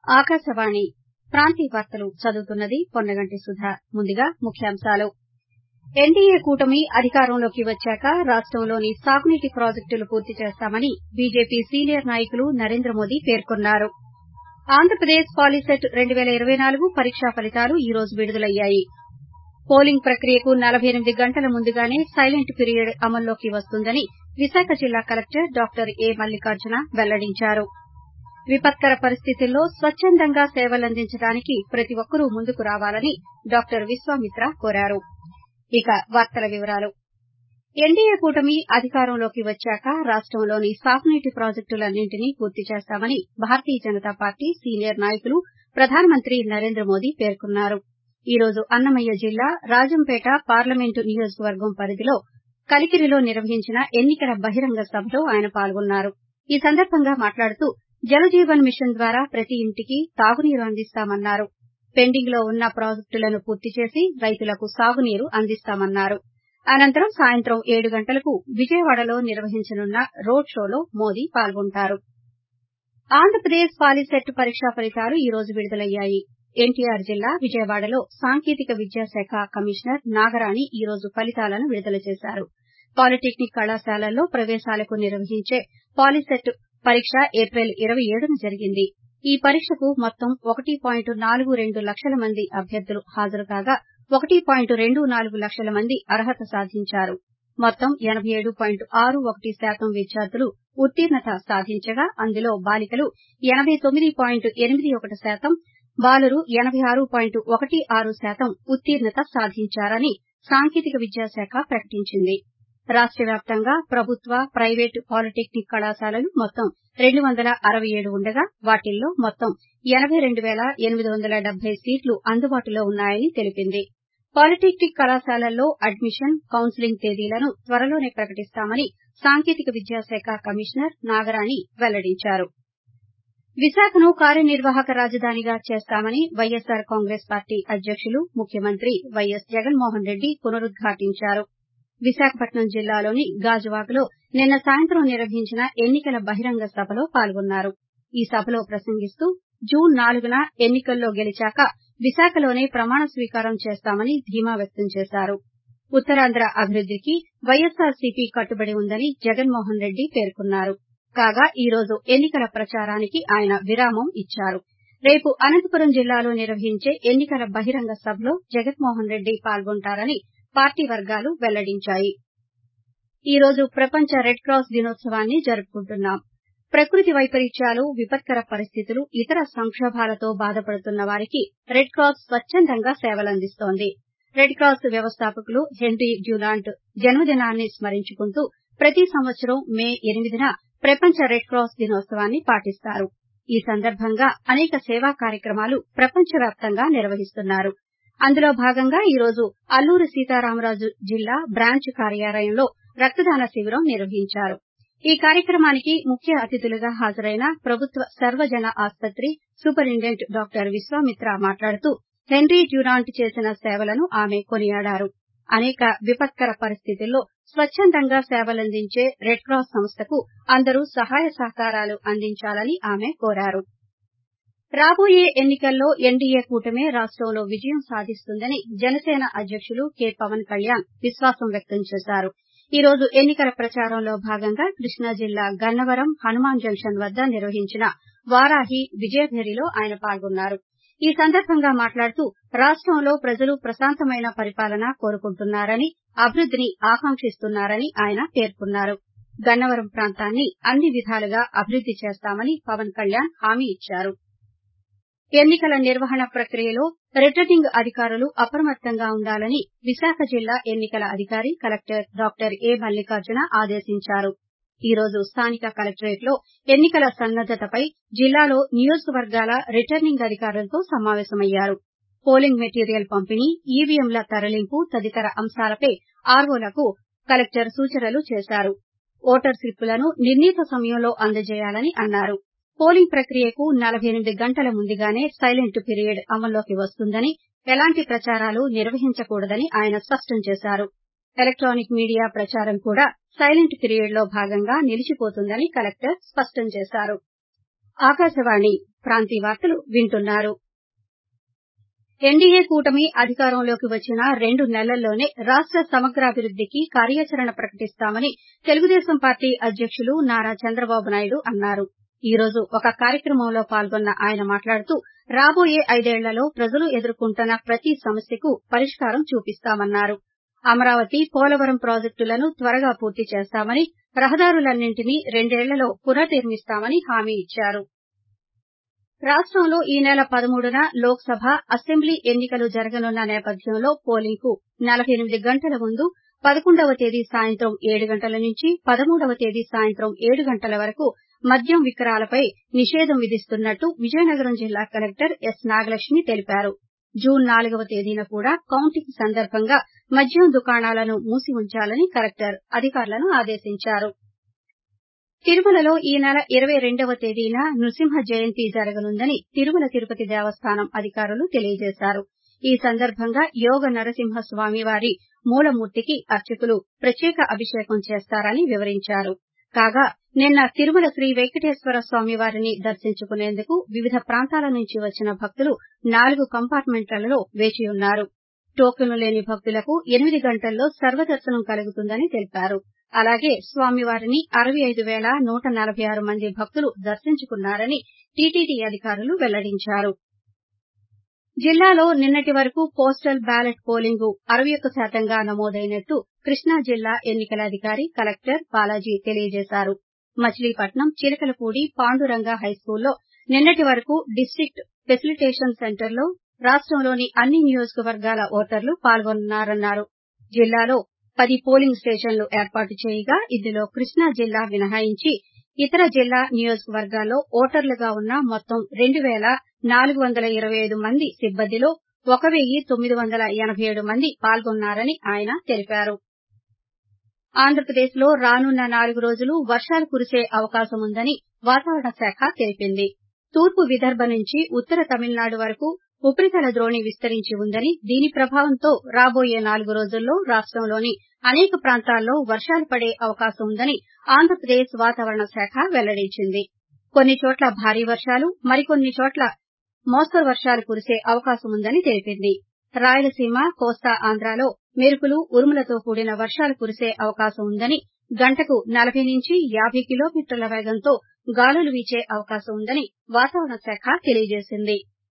ఆకాశవాణి ప్రాంతీయ వార్తలు చదువుతున్నది పొన్నగంటి సుధ ముందుగా ముఖ్యాంశాలు ఎన్డీఏ కూటమి అధికారంలోకి వచ్చాక రాష్టంలోని సాగునీటి ప్రాజెక్టులు పూర్తి చేస్తామని బీజేపీ సీనియర్ నాయకులు నరేంద్ర మోదీ పేర్కొన్నారు ఆంధ్రప్రదేశ్ పాలీసెట్ రెండు పేల ఇరవై నాలుగు పరీక్షా ఫలితాలు ఈ రోజు విడుదలయ్యాయి పోలింగ్ ప్రక్రియకు నలబై ఎనిమిది గంటల ముందుగానే సైలెంట్ పీరియడ్ అమల్లోకి వస్తుందని విశాఖ జిల్లా కలెక్టర్ డాక్టర్ ఏ మల్లికార్జున వెల్లడించారు విపత్కర పరిస్థితుల్లో స్వచ్చందంగా సేవలందించడానికి ప్రతి ఒక్కరూ ముందుకు రావాలని డాక్టర్ విశ్వామిత్ర కోరారు ఇక వార్తల వివరాలు ఎన్డీఏ కూటమి అధికారంలోకి వచ్చాక రాష్టంలోని సాగునీటి ప్రాజెక్టులన్నింటినీ పూర్తి చేస్తామని భారతీయ జనతా పార్టీ సీనియర్ నాయకులు ప్రధానమంత్రి నరేంద్ర మోదీ పేర్కొన్నారు ఈ రోజు అన్నమయ్య జిల్లా రాజంపేట పార్లమెంటు నియోజకవర్గం పరిధిలో కలికిరిలో నిర్వహించిన ఎన్ని కల బహిరంగ సభలో ఆయన పాల్గొన్నారు ఈ సందర్భంగా మాట్లాడుతూ జలజీవన్ మిషన్ ద్వారా ప్రతి ఇంటికి తాగునీరు అందిస్తామన్నారు పెండింగ్ లో ఉన్న ప్రాజెక్టులను పూర్తి చేసి రైతులకు సాగునీరు అందిస్తామన్నారు అనంతరం సాయంత్రం ఏడు గంటలకు విజయవాడలో నిర్వహించనున్న రోడ్ షోలో మోదీ పాల్గొంటారు ఆంధ్రప్రదేశ్ పాలీసెట్ పరీక్షా ఫలితాలు ఈ రోజు విడుదలయ్యాయి ఎన్టీఆర్ జిల్లా విజయవాడలో సాంకేతిక విద్యాశాఖ కమిషనర్ నాగరాణి ఈ రోజు ఫలితాలను విడుదల చేశారు పాలిటెక్నిక్ కళాశాలల్లో ప్రవేశాలకు నిర్వహించే పాలీసెట్ పరీక్ష ఏప్రిల్ ఇరవై ఏడున జరిగింది ఈ పరీక్షకు మొత్తం ఒకటి పాయింట్ నాలుగు రెండు లక్షల మంది అభ్యర్థులు హాజరు కాగా ఒకటి పాయింట్ రెండు నాలుగు లక్షల మంది అర్హత సాధించారు మొత్తం ఎనబై ఏడు పాయింట్ ఆరు ఒకటి శాతం విద్యార్థులు ఉత్తీర్ణత సాధించగా అందులో బాలికలు ఎనబై తొమ్మిది పాయింట్ ఎనిమిది ఒకటి శాతం బాలురు ఎనబై ఆరు పాయింట్ ఒకటి ఆరు శాతం ఉత్తీర్ణత సాధించారని సాంకేతిక విద్యాశాఖ ప్రకటించింది రాష్ట వ్యాప్తంగా ప్రభుత్వ ప్రైవేటు పాలిటెక్నిక్ కళాశాలలు మొత్తం రెండు వందల అరవై ఏడు ఉండగా వాటిల్లో మొత్తం ఎనబై రెండు పేల ఎనిమిది వందల డెబ్బై సీట్లు అందుబాటులో ఉన్నాయని తెలిపింది పాలిటెక్నిక్ కళాశాలల్లో అడ్మిషన్ కౌన్సిలింగ్ తేదీలను త్వరలోనే ప్రకటిస్తామని సాంకేతిక విద్యాశాఖ కమిషనర్ నాగరాణి వెల్లడించారు విశాఖను కార్యనిర్వాహక రాజధానిగా చేస్తామని వైఎస్సార్ కాంగ్రెస్ పార్టీ అధ్యకులు ముఖ్యమంత్రి వైఎస్ జగన్మోహన్ రెడ్డి పునరుద్ఘాటించారు విశాఖపట్నం జిల్లాలోని గాజువాకలో నిన్న సాయంత్రం నిర్వహించిన ఎన్ని కల బహిరంగ సభలో పాల్గొన్నారు ఈ సభలో ప్రసంగిస్తూ జూన్ నాలుగున ఎన్ని కల్లో గెలిచాక విశాఖలోనే ప్రమాణ స్వీకారం చేస్తామని ధీమా వ్యక్తం చేశారు ఉత్తరాంధ్ర అభివృద్దికి వైఎస్సార్సీపీ కట్టుబడి ఉందని జగన్మోహన్ రెడ్డి పేర్కొన్నారు కాగా ఈ రోజు ఎన్ని కల ప్రచారానికి ఆయన విరామం ఇచ్చారు రేపు అనంతపురం జిల్లాలో నిర్వహించే ఎన్ని కల బహిరంగ సభలో జగన్మోహన్ రెడ్డి పాల్గొంటారని పార్టీ వర్గాలు వెల్లడించాయి ఈ రోజు ప్రపంచ రెడ్ క్రాస్ దినోత్సవాన్ని జరుపుకుంటున్నాం ప్రకృతి వైపరీత్యాలు విపత్కర పరిస్థితులు ఇతర సంకోభాలతో బాధపడుతున్న వారికి రెడ్ క్రాస్ స్వచ్చందంగా సేవలందిస్తోంది రెడ్ క్రాస్ వ్యవస్థాపకులు హెన్రీ డ్యూలాంట్ జన్మదినాన్ని స్మరించుకుంటూ ప్రతి సంవత్సరం మే ఎనిమిదిన ప్రపంచ రెడ్ క్రాస్ దినోత్సవాన్ని పాటిస్తారు ఈ సందర్భంగా అనేక సేవా కార్యక్రమాలు ప్రపంచవ్యాప్తంగా నిర్వహిస్తున్నారు అందులో భాగంగా ఈ రోజు అల్లూరి సీతారామరాజు జిల్లా బ్రాంచ్ కార్యాలయంలో రక్తదాన శిబిరం నిర్వహించారు ఈ కార్యక్రమానికి ముఖ్య అతిథులుగా హాజరైన ప్రభుత్వ సర్వజన ఆస్పత్రి సూపరింటెండెంట్ డాక్టర్ విశ్వామిత్ర మాట్లాడుతూ హెన్రీ డ్యూరాంట్ చేసిన సేవలను ఆమె కొనియాడారు అనేక విపత్కర పరిస్థితుల్లో స్వచ్చందంగా సేవలందించే రెడ్ క్రాస్ సంస్థకు అందరూ సహాయ సహకారాలు అందించాలని ఆమె కోరారు రాబోయే ఎన్ని కల్లో ఎన్డీఏ కూటమే రాష్టంలో విజయం సాధిస్తుందని జనసేన అధ్యకులు కె పవన్ కళ్యాణ్ విశ్వాసం వ్యక్తం చేశారు ఈ రోజు ఎన్ని కల ప్రచారంలో భాగంగా కృష్ణా జిల్లా గన్నవరం హనుమాన్ జంక్షన్ వద్ద నిర్వహించిన వారాహి విజయభేరిలో ఆయన పాల్గొన్నారు ఈ సందర్భంగా మాట్లాడుతూ రాష్టంలో ప్రజలు ప్రశాంతమైన పరిపాలన కోరుకుంటున్నారని అభివృద్దిని ఆకాంక్షిస్తున్నారని ఆయన పేర్కొన్నారు గన్నవరం ప్రాంతాన్ని అన్ని విధాలుగా అభివృద్ది చేస్తామని పవన్ కళ్యాణ్ హామీ ఇచ్చారు ఎన్ని కల నిర్వహణ ప్రక్రియలో రిటర్నింగ్ అధికారులు అప్రమత్తంగా ఉండాలని విశాఖ జిల్లా ఎన్ని కల అధికారి కలెక్టర్ డాక్టర్ ఏ మల్లికార్జున ఆదేశించారు ఈ రోజు స్థానిక కలెక్టరేట్ లో ఎన్ని కల సన్నద్దతపై జిల్లాలో నియోజకవర్గాల రిటర్నింగ్ అధికారులతో సమావేశమయ్యారు పోలింగ్ మెటీరియల్ పంపిణీ ఈవీఎంల తరలింపు తదితర అంశాలపై ఆర్వోలకు కలెక్టర్ సూచనలు చేశారు ఓటర్ స్లిప్పులను నిర్ణీత సమయంలో అందజేయాలని అన్నారు పోలింగ్ ప్రక్రియకు నలబై ఎనిమిది గంటల ముందుగానే సైలెంట్ పీరియడ్ అమల్లోకి వస్తుందని ఎలాంటి ప్రచారాలు నిర్వహించకూడదని ఆయన స్పష్టం చేశారు ఎలక్టానిక్ మీడియా ప్రచారం కూడా సైలెంట్ పీరియడ్ లో భాగంగా నిలిచిపోతుందని కలెక్టర్ స్పష్టం చేశారు ఆకాశవాణి ప్రాంతీయ వార్తలు వింటున్నారు ఎన్డీఏ కూటమి అధికారంలోకి వచ్చిన రెండు నెలల్లోనే రాష్ట సమగ్రాభివృద్దికి కార్యాచరణ ప్రకటిస్తామని తెలుగుదేశం పార్టీ అధ్యకులు నారా చంద్రబాబు నాయుడు అన్నారు ఈ రోజు ఒక కార్యక్రమంలో పాల్గొన్న ఆయన మాట్లాడుతూ రాబోయే ఐదేళ్లలో ప్రజలు ఎదుర్కొంటున్న ప్రతి సమస్యకు పరిష్కారం చూపిస్తామన్నారు అమరావతి పోలవరం ప్రాజెక్టులను త్వరగా పూర్తి చేస్తామని రహదారులన్నింటినీ రెండేళ్లలో పునర్నిర్మిస్తామని హామీ ఇచ్చారు రాష్టంలో ఈ నెల పదమూడున లోక్సభ అసెంబ్లీ ఎన్నికలు జరగనున్న నేపథ్యంలో పోలింగ్ కు నలబై ఎనిమిది గంటల ముందు పదకొండవ తేదీ సాయంత్రం ఏడు గంటల నుంచి పదమూడవ తేదీ సాయంత్రం ఏడు గంటల వరకు మద్యం విక్రయాలపై నిషేధం విధిస్తున్నట్టు విజయనగరం జిల్లా కలెక్టర్ ఎస్ నాగలక్ష్మి తెలిపారు జూన్ నాలుగవ తేదీన కూడా కౌంటింగ్ సందర్భంగా మద్యం దుకాణాలను మూసి ఉంచాలని కలెక్టర్ అధికారులను ఆదేశించారు తిరుమలలో ఈ నెల ఇరవై రెండవ తేదీన నృసింహ జయంతి జరగనుందని తిరుమల తిరుపతి దేవస్థానం అధికారులు తెలియజేశారు ఈ సందర్భంగా యోగ నరసింహ స్వామివారి మూలమూర్తికి అర్చకులు ప్రత్యేక అభిషేకం చేస్తారని వివరించారు కాగా నిన్న తిరుమల శ్రీ వెంకటేశ్వర స్వామివారిని దర్శించుకునేందుకు వివిధ ప్రాంతాల నుంచి వచ్చిన భక్తులు నాలుగు కంపార్ట్మెంట్లలో వేచి ఉన్నారు టోకెన్లు లేని భక్తులకు ఎనిమిది గంటల్లో సర్వదర్శనం కలుగుతుందని తెలిపారు అలాగే స్వామివారిని అరవై ఐదు పేల నూట నలబై ఆరు మంది భక్తులు దర్శించుకున్నారని టీటీడీ అధికారులు వెల్లడించారు జిల్లాలో నిన్నటి వరకు పోస్టల్ బ్యాలెట్ పోలింగ్ అరవై ఒక్క శాతంగా నమోదైనట్టు కృష్ణా జిల్లా ఎన్నికల అధికారి కలెక్టర్ బాలాజీ తెలియజేశారు మచిలీపట్నం చిలకలపూడి పాండురంగ హైస్కూల్లో నిన్నటి వరకు డిస్టిక్ట్ ఫెసిలిటేషన్ సెంటర్లో రాష్టంలోని అన్ని నియోజకవర్గాల ఓటర్లు పాల్గొన్నారన్నారు జిల్లాలో పది పోలింగ్ స్టేషన్లు ఏర్పాటు చేయగా ఇందులో కృష్ణా జిల్లా మినహాయించి ఇతర జిల్లా నియోజకవర్గాల్లో ఓటర్లుగా ఉన్న మొత్తం రెండు పేల నాలుగు వందల ఇరవై ఐదు మంది సిబ్బందిలో ఒక వెయ్యి తొమ్మిది వందల ఎనబై ఏడు మంది పాల్గొన్నారని ఆయన తెలిపారు ఆంధ్రప్రదేశ్లో రానున్న నాలుగు రోజులు వర్షాలు కురిసే అవకాశం ఉందని వాతావరణ శాఖ తెలిపింది తూర్పు విదర్భ నుంచి ఉత్తర తమిళనాడు వరకు ఉపరితల ద్రోణి విస్తరించి ఉందని దీని ప్రభావంతో రాబోయే నాలుగు రోజుల్లో రాష్టంలోని అనేక ప్రాంతాల్లో వర్షాలు పడే అవకాశం ఉందని ఆంధ్రప్రదేశ్ వాతావరణ శాఖ వెల్లడించింది కొన్ని చోట్ల భారీ వర్షాలు మరికొన్ని చోట్ల మోస్తరు వర్షాలు కురిసే అవకాశం ఉందని తెలిపింది రాయలసీమ కోస్తా ఆంధ్రాలో మెరుపులు ఉరుములతో కూడిన వర్షాలు కురిసే అవకాశం ఉందని గంటకు నలబై నుంచి యాబై కిలోమీటర్ల వేగంతో గాలులు వీచే అవకాశం ఉందని వాతావరణ శాఖ తెలియజేసింది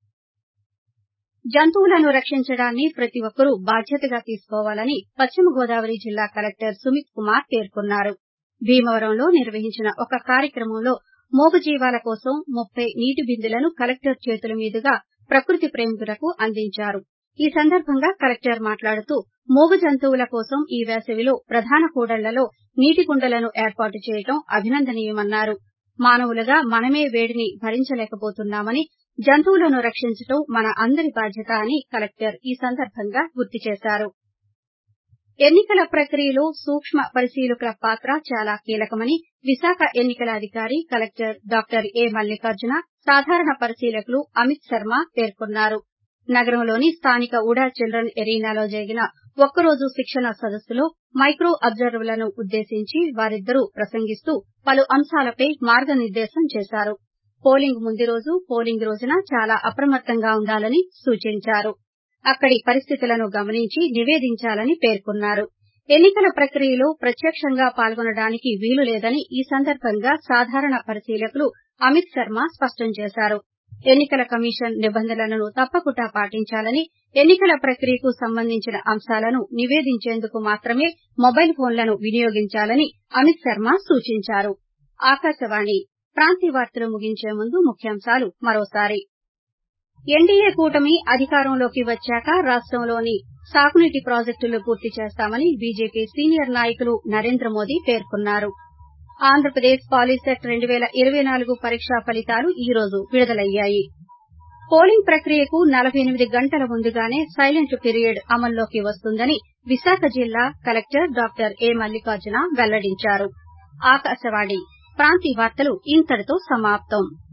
జంతువులను రక్షించడాన్ని ప్రతి ఒక్కరూ బాధ్యతగా తీసుకోవాలని పశ్చిమ గోదావరి జిల్లా కలెక్టర్ సుమిత్ కుమార్ పేర్కొన్నారు భీమవరంలో నిర్వహించిన ఒక కార్యక్రమంలో మూగజీవాల కోసం ముప్పై నీటి బిందెలను కలెక్టర్ చేతుల మీదుగా ప్రకృతి ప్రేమికులకు అందించారు ఈ సందర్భంగా కలెక్టర్ మాట్లాడుతూ మూగ జంతువుల కోసం ఈ వేసవిలో ప్రధాన కూడళ్లలో నీటి కుండలను ఏర్పాటు చేయడం అభినందనీయమన్నారు మానవులుగా మనమే వేడిని భరించలేకపోతున్నామని జంతువులను రక్షించడం మన అందరి బాధ్యత అని కలెక్టర్ ఈ సందర్భంగా గుర్తు చేశారు ఎన్నికల ప్రక్రియలో సూక్ష్మ పరిశీలకుల పాత్ర చాలా కీలకమని విశాఖ ఎన్నికల అధికారి కలెక్టర్ డాక్టర్ ఏ మల్లికార్జున సాధారణ పరిశీలకులు అమిత్ శర్మ పేర్కొన్నారు నగరంలోని స్థానిక ఉడా చిల్డ్రన్ ఎరీనాలో జరిగిన ఒక్కరోజు శిక్షణ సదస్సులో మైక్రో అబ్జర్వర్లను ఉద్దేశించి వారిద్దరూ ప్రసంగిస్తూ పలు అంశాలపై మార్గనిర్దేశం చేశారు పోలింగ్ ముందు రోజు పోలింగ్ రోజున చాలా అప్రమత్తంగా ఉండాలని సూచించారు అక్కడి పరిస్థితులను గమనించి నివేదించాలని పేర్కొన్నారు ఎన్నికల ప్రక్రియలో ప్రత్యక్షంగా పాల్గొనడానికి వీలు లేదని ఈ సందర్భంగా సాధారణ పరిశీలకులు అమిత్ శర్మ స్పష్టం చేశారు ఎన్నికల కమిషన్ నిబంధనలను తప్పకుండా పాటించాలని ఎన్నికల ప్రక్రియకు సంబంధించిన అంశాలను నివేదించేందుకు మాత్రమే మొబైల్ ఫోన్లను వినియోగించాలని అమిత్ శర్మ సూచించారు ఆకాశవాణి ప్రాంతీయ వార్తలు ముగించే ముందు ముఖ్యాంశాలు మరోసారి ఎన్డీఏ కూటమి అధికారంలోకి వచ్చాక రాష్టంలోని సాగునీటి ప్రాజెక్టులు పూర్తి చేస్తామని బీజేపీ సీనియర్ నాయకులు నరేంద్ర మోదీ పేర్కొన్నారు ఆంధ్రప్రదేశ్ పాలీసెట్ రెండు పేల ఇరవై నాలుగు పరీక్షా ఫలితాలు ఈ రోజు విడుదలయ్యాయి పోలింగ్ ప్రక్రియకు నలబై ఎనిమిది గంటల ముందుగానే సైలెంట్ పీరియడ్ అమల్లోకి వస్తుందని విశాఖ జిల్లా కలెక్టర్ డాక్టర్ ఏ మల్లికార్జున వెల్లడించారు ఆకాశవాణి ప్రాంతీయ వార్తలు ఇంతటితో సమాప్తం